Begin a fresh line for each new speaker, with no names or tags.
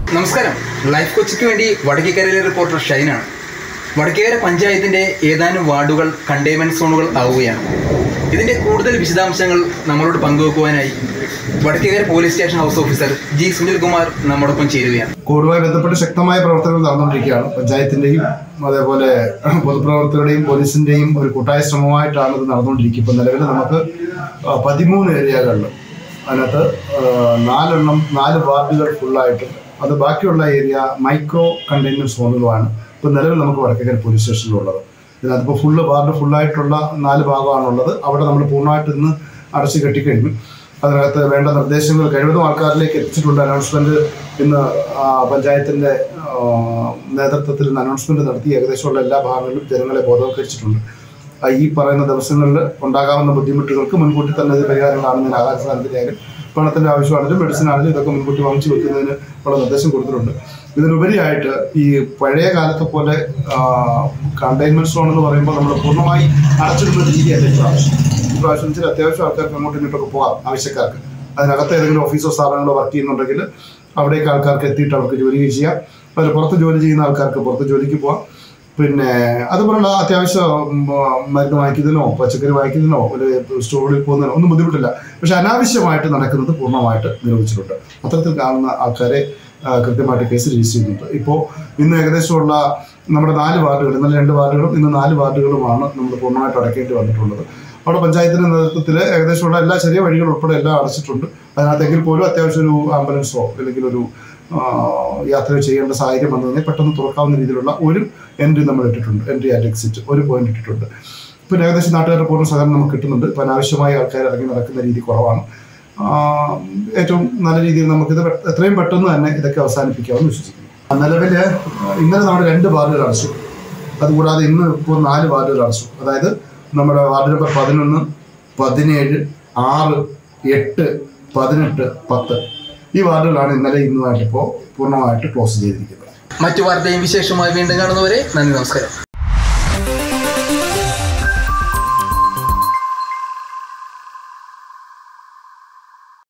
നമസ്കാരം ലൈഫ് കൊച്ചിക്ക് വേണ്ടി വടക്കേക്കരയിലെ റിപ്പോർട്ടർ ഷൈനാണ് വടക്കേക്കര പഞ്ചായത്തിന്റെ ഏതാനും വാർഡുകൾ കണ്ടെയ്ൻമെന്റ് സോണുകൾ ആവുകയാണ് ഇതിന്റെ കൂടുതൽ വിശദാംശങ്ങൾ നമ്മളോട് പങ്കുവെക്കുവാനായി Vadakkekara police station house officer G Sunilkumar നമ്മോടൊപ്പം ചേരുകയാണ്
കോവിഡുമായി ബന്ധപ്പെട്ട് ശക്തമായ പ്രവർത്തനങ്ങൾ നടന്നുകൊണ്ടിരിക്കുകയാണ് പഞ്ചായത്തിന്റെയും അതേപോലെ പൊതുപ്രവർത്തകരുടെയും പോലീസിന്റെയും ഒരു കൂട്ടായ ശ്രമമായിട്ടാണ് ഇത് നടന്നുകൊണ്ടിരിക്കുക ഇപ്പം നിലവിൽ നമുക്ക് ആ, പതിമൂന്ന് ഏരിയകളിൽ അതിനകത്ത് ആ, നാലെണ്ണം നാല് വാർഡുകൾ ഫുള്ളായിട്ടും അത് ബാക്കിയുള്ള ഏരിയ മൈക്രോ കണ്ടെയ്ൻമെന്റ് സോണുകളാണ് ഇപ്പം നിലവിൽ നമുക്ക് വടക്കേക്കര പോലീസ് സ്റ്റേഷനിലുള്ളത് ഇതിനകത്തിപ്പോൾ ഫുള്ള് വാർഡ് ഫുള്ളായിട്ടുള്ള നാല് ഭാഗമാണുള്ളത് അവിടെ നമ്മൾ പൂർണ്ണമായിട്ട് ഇന്ന് അടച്ചു കെട്ടിക്കഴിഞ്ഞു അതിനകത്ത് വേണ്ട നിർദ്ദേശങ്ങൾ കഴിവതും ആൾക്കാരിലേക്ക് എത്തിച്ചിട്ടുണ്ട് അനൗൺസ്മെന്റ് ഇന്ന് ആ, പഞ്ചായത്തിന്റെ ആ, നേതൃത്വത്തിൽ ഇന്ന് അനൗൺസ്മെന്റ് നടത്തി ഏകദേശമുള്ള എല്ലാ ഭാഗങ്ങളിലും ജനങ്ങളെ ബോധവൽക്കരിച്ചിട്ടുണ്ട് ആ, ഈ പറയുന്ന ദിവസങ്ങളിൽ ഉണ്ടാകാവുന്ന ബുദ്ധിമുട്ടുകൾക്ക് മുൻകൂട്ടി തന്നെ ഇത് പരിഹാരങ്ങളാണെന്ന് ആഹാര സാധനത്തിനായാലും പണത്തിന്റെ ആവശ്യമാണെങ്കിലും മെഡിസിൻ ആണെങ്കിലും ഇതൊക്കെ മുൻകൂട്ടി വാങ്ങിച്ചു വെക്കുന്നതിന് ഉള്ള നിർദ്ദേശം കൊടുത്തിട്ടുണ്ട് ഇതിനുപരിയായിട്ട് ഈ പഴയ കാലത്തെ പോലെ കണ്ടെയ്ൻമെന്റ് സോൺ എന്ന് പറയുമ്പോൾ നമ്മൾ പൂർണ്ണമായി അടച്ചിടുന്ന രീതിയല്ല ഇപ്രാവശ്യം ഇപ്രാവശ്യം വെച്ചാൽ അത്യാവശ്യം ആൾക്കാർക്ക് അങ്ങോട്ടും ഇങ്ങോട്ടൊക്കെ പോകാം ആവശ്യക്കാർക്ക് അതിനകത്ത് ഏതെങ്കിലും ഓഫീസോ സ്ഥാപനങ്ങളോ വർക്ക് ചെയ്യുന്നുണ്ടെങ്കിൽ അവിടേക്ക് ആൾക്കാർക്ക് എത്തിയിട്ട് അവർക്ക് ജോലി ചെയ്യാം അതിൽ പുറത്ത് ജോലി ചെയ്യുന്ന ആൾക്കാർക്ക് പുറത്ത് ജോലിക്ക് പോവാം പിന്നെ അതുപോലുള്ള അത്യാവശ്യം ഉം, മരുന്ന് വാങ്ങിക്കുന്നതിനോ പച്ചക്കറി വാങ്ങിക്കുന്നതിനോ ഒരു സ്റ്റോറിൽ പോകുന്നതിനോ ഒന്നും ബുദ്ധിമുട്ടില്ല പക്ഷെ അനാവശ്യമായിട്ട് നടക്കുന്നത് പൂർണ്ണമായിട്ട് നിരോധിച്ചിട്ടുണ്ട് അത്തരത്തിൽ കാണുന്ന ആൾക്കാരെ ആ, കൃത്യമായിട്ട് കേസ് രജിസ്റ്റർ ചെയ്യുന്നുണ്ട് ഇപ്പോൾ ഇന്ന് ഏകദേശമുള്ള നമ്മുടെ നാല് വാർഡുകൾ ഇന്നലെ രണ്ട് വാർഡുകളും ഇന്ന് നാല് വാർഡുകളുമാണ് നമ്മൾ പൂർണ്ണമായിട്ട് അടയ്ക്കേണ്ടി വന്നിട്ടുള്ളത് അവിടെ പഞ്ചായത്തിന്റെ നേതൃത്വത്തിൽ ഏകദേശമുള്ള എല്ലാ ചെറിയ വഴികൾ ഉൾപ്പെടെ എല്ലാം അടച്ചിട്ടുണ്ട് അതിനകത്തെങ്കിൽ പോലും അത്യാവശ്യം ഒരു ആംബുലൻസോ അല്ലെങ്കിൽ ഒരു ആ, യാത്ര ചെയ്യേണ്ട സാഹചര്യം വന്നു കഴിഞ്ഞാൽ പെട്ടെന്ന് തുറക്കാവുന്ന രീതിയിലുള്ള ഒരു എൻട്രി നമ്മൾ ഇട്ടിട്ടുണ്ട് എൻട്രി ആൻഡ് എക്സിറ്റ് ഒരു പോയിന്റ് ഇട്ടിട്ടുണ്ട് പിന്നെ ഏകദേശം നാട്ടുകാരുടെ പൂർണ്ണ സഹകരണം നമുക്ക് കിട്ടുന്നുണ്ട് ഇപ്പം അനാവശ്യമായി ആൾക്കാർ ഇറങ്ങി നടക്കുന്ന രീതി കുറവാണ് ആ, ഏറ്റവും നല്ല രീതിയിൽ നമുക്കിത് പെ- എത്രയും പെട്ടെന്ന് തന്നെ ഇതൊക്കെ അവസാനിപ്പിക്കാമെന്ന് വിശ്വസിക്കുന്നു നിലവിൽ ഇന്നലെ നമ്മുടെ രണ്ട് വാർഡുകൾ അടച്ചു അതുകൂടാതെ ഇന്ന് ഇപ്പോൾ നാല് വാർഡുകൾ അടച്ചു അതായത് നമ്മുടെ വാർഡ് നമ്പർ പതിനൊന്ന് പതിനേഴ് ആറ് എട്ട് പതിനെട്ട് പത്ത് ഈ വാർഡുകളാണ് ഇന്നലെ ഇന്നുമായിട്ട് ഇപ്പോൾ പൂർണ്ണമായിട്ട് ക്ലോസ് ചെയ്തിരിക്കുന്നത്
മറ്റു വാർത്തയും വിശേഷമായി വീണ്ടും കാണുന്നവരെ നന്ദി നമസ്കാരം